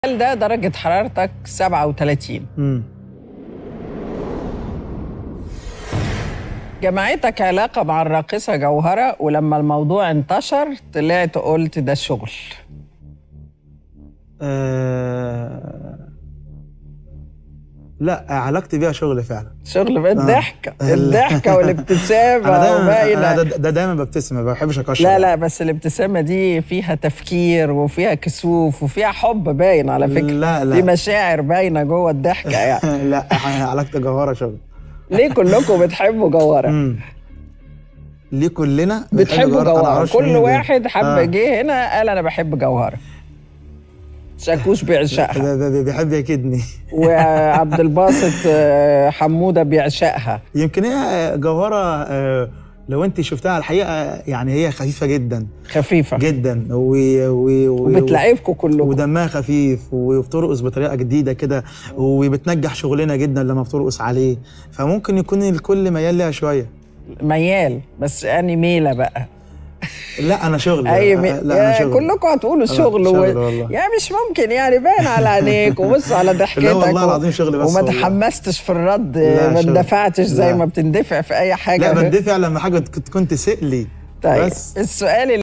هل ده درجة حرارتك 37 امم جمعتك علاقة مع الراقصة جوهرة ولما الموضوع انتشر طلعت قلت ده شغل آه... لا علاقتي بيها شغل فعلا شغل بقى الضحكة ال- الضحكة والابتسامة انا دايما وباينة أنا ده, ده دايما ببتسم ما بحبش اكشر لا لا بس الابتسامة دي فيها تفكير وفيها كسوف وفيها حب باين على فكرة لا، لا. دي مشاعر باينة جوه الضحكة يعني لا علاقتي جوهره شغل ليه كلكم بتحبوا جوهرة؟ امم ليه كلنا بتحبوا أنا جوهرة معرفش كل مين ده. واحد حب آه. جه هنا قال انا بحب جوهرة شاكوش بيعشقها ده- ده- ده بيحب يكدني وعبد الباسط آه، حمودة بيعشقها يمكن هي جوهره آه، لو انت شفتها على الحقيقه يعني هي خفيفه جدا خفيفة جدا و... و... و... وبتلعبكم كلكم ودمها خفيف وبترقص بطريقه جديده كده وبتنجح شغلنا جدا لما بترقص عليه فممكن يكون الكل ميال ليها شويه ميال بس اني ميلة بقى لا انا شغل اي مي... لا انا يا شغل كلكم هتقولوا الشغل شغل والله. يعني مش ممكن يعني باين على عينيك وبص على ضحكتك لا والله و- العظيم شغل بس وما والله. تحمستش في الرد لا، ما شغل. اندفعتش زي لا. ما بتندفع في اي حاجه لا بدفع لما حاجه تكون تسألي طيب بس السؤال